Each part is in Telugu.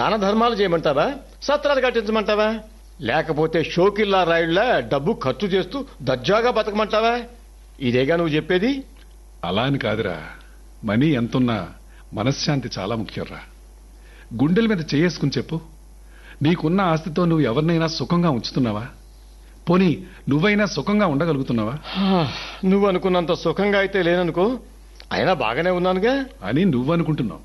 దాన ధర్మాలు చేయమంటావా సత్రాలు కట్టించమంటావా లేకపోతే షోకిల్లా రాయుళ్ళ డబ్బు ఖర్చు చేస్తూ దర్జాగా బతకమంటావా ఇదేగా నువ్వు చెప్పేది అలా అని కాదురా మనీ ఎంతున్నా మనశ్శాంతి చాలా ముఖ్యంరా గుండెల మీద చేసుకుని చెప్పు నీకున్న ఆస్తితో నువ్వు ఎవరినైనా సుఖంగా ఉంచుతున్నావా పోనీ నువ్వైనా సుఖంగా ఉండగలుగుతున్నావా హా, నువ్వు అనుకున్నంత సుఖంగా అయితే లేననుకో అయినా బాగానే ఉన్నానుగా అని నువ్వనుకుంటున్నావు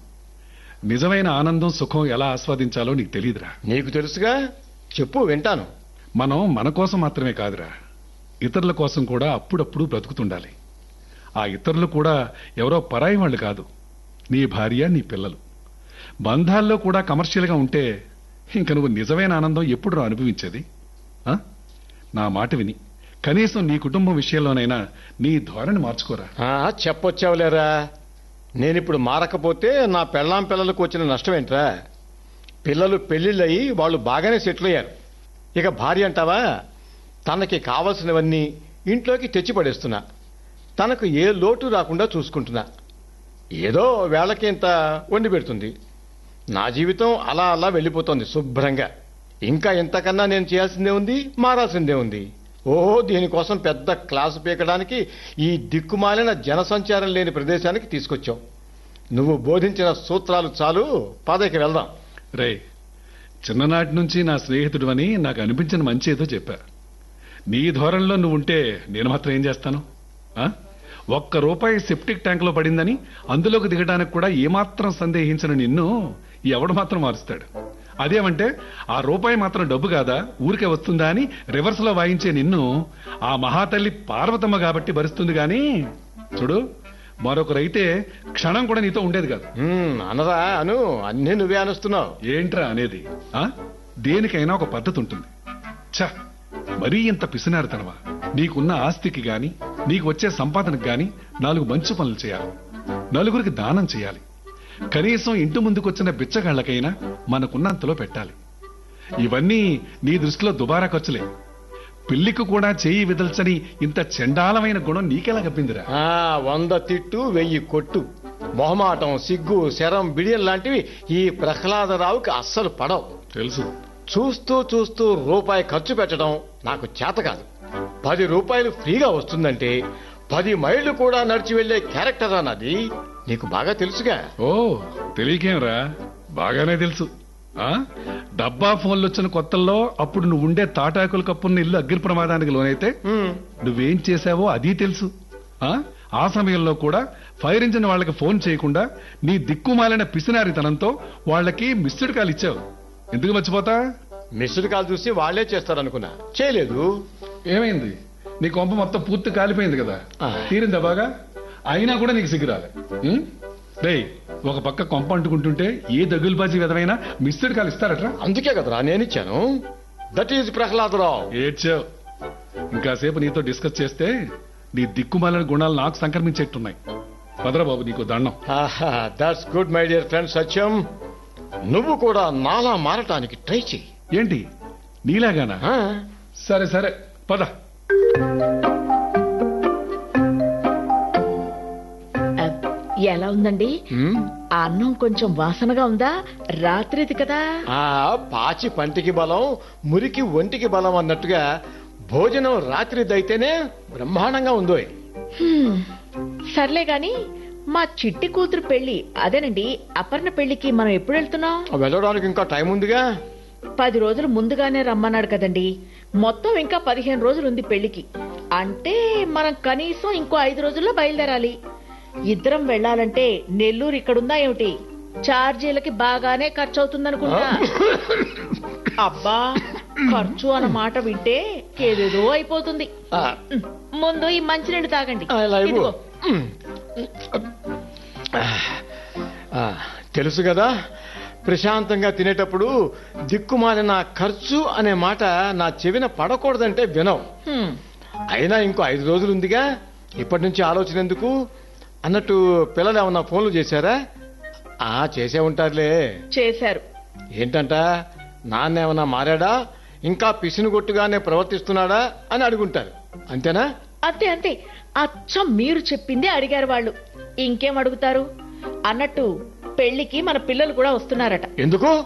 నిజమైన ఆనందం సుఖం ఎలా ఆస్వాదించాలో నీకు తెలియదురా నీకు తెలుసుగా చెప్పు వింటాను మనం మన కోసం మాత్రమే కాదురా ఇతరుల కోసం కూడా అప్పుడప్పుడు బ్రతుకుతుండాలి ఆ ఇతరులు కూడా ఎవరో పరాయి వాళ్ళు కాదు నీ భార్య నీ పిల్లలు బంధాల్లో కూడా కమర్షియల్గా ఉంటే ఇంక నువ్వు నిజమైన ఆనందం ఎప్పుడు రా అనుభవించేది ఆ? నా మాట విని కనీసం నీ కుటుంబం విషయంలోనైనా నీ ధోరణి మార్చుకోరా ఆ, చెప్పొచ్చావులేరా నేనిప్పుడు మారకపోతే నా పెళ్ళాం పిల్లలకు వచ్చిన నష్టం ఏంట్రా పిల్లలు పెళ్లిళ్ళయి వాళ్ళు బాగానే సెటిల్ అయ్యారు ఇక భార్య అంటావా తనకి కావలసినవన్నీ ఇంట్లోకి తెచ్చి పడేస్తున్నా తనకు ఏ లోటు రాకుండా చూసుకుంటున్నా ఏదో వేళకి ఇంత వండి పెడుతుంది నా జీవితం అలా అలా వెళ్ళిపోతుంది శుభ్రంగా ఇంకా ఇంతకన్నా నేను చేయాల్సిందే ఉంది మారాల్సిందే ఉంది ఓహో దీనికోసం పెద్ద క్లాసు పీకడానికి ఈ దిక్కుమాలిన జనసంచారం లేని ప్రదేశానికి తీసుకొచ్చావు నువ్వు బోధించిన సూత్రాలు చాలు పదకి వెళ్దాం రే చిన్ననాటి నుంచి నా స్నేహితుడు అని నాకు అనిపించిన మంచి ఏదో చెప్పా నీ ధోరణిలో నువ్వు ఉంటే నేను మాత్రం ఏం చేస్తాను ఆ? ఒక్క రూపాయి సెప్టిక్ ట్యాంక్లో పడిందని అందులోకి దిగడానికి కూడా ఏమాత్రం సందేహించిన నిన్ను ఎవడు మాత్రం మారుస్తాడు అదేమంటే ఆ రూపాయి మాత్రం డబ్బు కాదా ఊరికే వస్తుందా అని రివర్స్ లో వాయించే నిన్ను ఆ మహాతల్లి పార్వతమ్మ కాబట్టి భరిస్తుంది గాని చూడు మరొకరైతే క్షణం కూడా నీతో ఉండేది కాదు హ్మ్, అనరా అను అన్నీ నువ్వే అనుస్తున్నావు ఏంట్రా అనేది ఆ దేనికైనా ఒక పద్ధతి ఉంటుంది ఛ మరీ ఇంత పిసినారుతనవా నీకున్న ఆస్తికి గాని నీకు వచ్చే సంపాదనకు గాని నాలుగు మంచి పనులు చేయాలి నలుగురికి దానం చేయాలి కనీసం ఇంటి ముందుకొచ్చిన బిచ్చగాళ్లకైనా మనకున్నంతలో పెట్టాలి ఇవన్నీ నీ దృష్టిలో దుబారా ఖర్చులే పిల్లికి కూడా చేయి విదల్చని ఇంత చండాలమైన గుణం నీకెలా కప్పిందిరా ఆ వంద తిట్టు వెయ్యి కొట్టు మొహమాటం సిగ్గు శరం బిడియం లాంటివి ఈ ప్రహ్లాదరావుకి అస్సలు పడవు తెలుసు చూస్తూ చూస్తూ రూపాయి ఖర్చు పెట్టడం నాకు చేత కాదు పది రూపాయలు ఫ్రీగా వస్తుందంటే పది మైళ్ళు కూడా నడిచి వెళ్లే క్యారెక్టర్ అన్నది నీకు బాగా తెలుసుగా ఓ తెలియకేంరా బాగానే తెలుసు ఆ డబ్బా ఫోన్లు వచ్చిన కొత్తల్లో అప్పుడు నువ్వు ఉండే తాటాకుల కప్పున్న ఇల్లు అగ్ని ప్రమాదానికి లోనైతే హ్మ్. నువ్వేం చేశావో అది తెలుసు ఆ ఆ సమయంలో కూడా ఫైర్ ఇంజిన్ వాళ్ళకి ఫోన్ చేయకుండా నీ దిక్కుమాలిన పిసినారితనంతో వాళ్ళకి మిస్డ్ కాల్ ఇచ్చావు ఎందుకు మర్చిపోతా మిస్డ్ కాల్ చూసి వాళ్లే చేస్తారనుకున్నా చేయలేదు ఏమైంది నీ కొంప మొత్తం పూర్తి కాలిపోయింది కదా ఆ. తీరిందా బాగా అయినా కూడా నీకు సిగ్గురాలే ఉం? డేయ్ ఒక పక్క కొంప అంటుకుంటుంటే ఏ దగులుబాజీ విధమైన మిస్డ్ కాల్ ఇస్తారట్రా అందుకే కదరా నేనిచ్చాను దట్ ఈజ్ ప్రహ్లాదరావు ఏడ్చావు ఇంకాసేపు నీతో డిస్కస్ చేస్తే నీ దిక్కుమాలిన గుణాలు నాకు సంక్రమించేట్టున్నాయి పదరా బాబు నీకు దండం that's good my dear friend Satyam నువ్వు కూడా నాలా మారటానికి ట్రై చెయ్యి ఏంటి నీలాగానా ఆ? సరే సరే పద అబ్, ఎలా ఉందండి హ్మ్? ఆ అన్నం కొంచెం వాసనగా ఉందా రాత్రిది కదా ఆ పాచి పంటికి బలం మురికి ఒంటికి బలం అన్నట్టుగా భోజనం రాత్రిదైతేనే బ్రహ్మాండంగా ఉందో హ్మ్. సర్లే గాని మా చిట్టి కూతురు పెళ్లి అదేనండి అపర్ణ పెళ్లికి మనం ఎప్పుడు వెళ్తున్నాం వెళ్ళడానికి ఇంకా టైం ఉందిగా పది రోజులు ముందుగానే రమ్మన్నాడు కదండి మొత్తం ఇంకా పదిహేను రోజులు ఉంది పెళ్లికి అంటే మనం కనీసం ఇంకో ఐదు రోజుల్లో బయలుదేరాలి ఇద్దరం వెళ్ళాలంటే నెల్లూరు ఇక్కడుందా ఏమిటి ఛార్జీలకి బాగానే ఖర్చు అవుతుందనుకుంటా అబ్బా ఖర్చు అన్న మాట వింటే ఏదేదో అయిపోతుంది ఆ, ముందు ఈ మంచినీళ్ళు తాగండి ఆ, ఇలా ఇవ్వు. ఇదిగో. ఆ, తెలుసు కదా ప్రశాంతంగా తినేటప్పుడు దిక్కుమాలిన ఖర్చు అనే మాట నా చెవిన పడకూడదంటే వినవు హ్మ్. అయినా ఇంకో ఐదు రోజులు ఉందిగా ఇప్పటి నుంచి ఆలోచన ఎందుకు అన్నట్టు పిల్లలు ఏమన్నా ఫోన్లు చేశారా ఆ చేసే ఉంటారులే చేశారు ఏంటంట నాన్న ఏమన్నా మారాడా ఇంకా పిసినుగొట్టుగానే ప్రవర్తిస్తున్నాడా అని అడుగుంటారు అంతేనా అంతే అంతే అచ్చం మీరు చెప్పిందే అడిగారు వాళ్ళు ఇంకేం అడుగుతారు అన్నట్టు పెళ్లికి మన పిల్లలు కూడా వస్తున్నారట ఎందుకు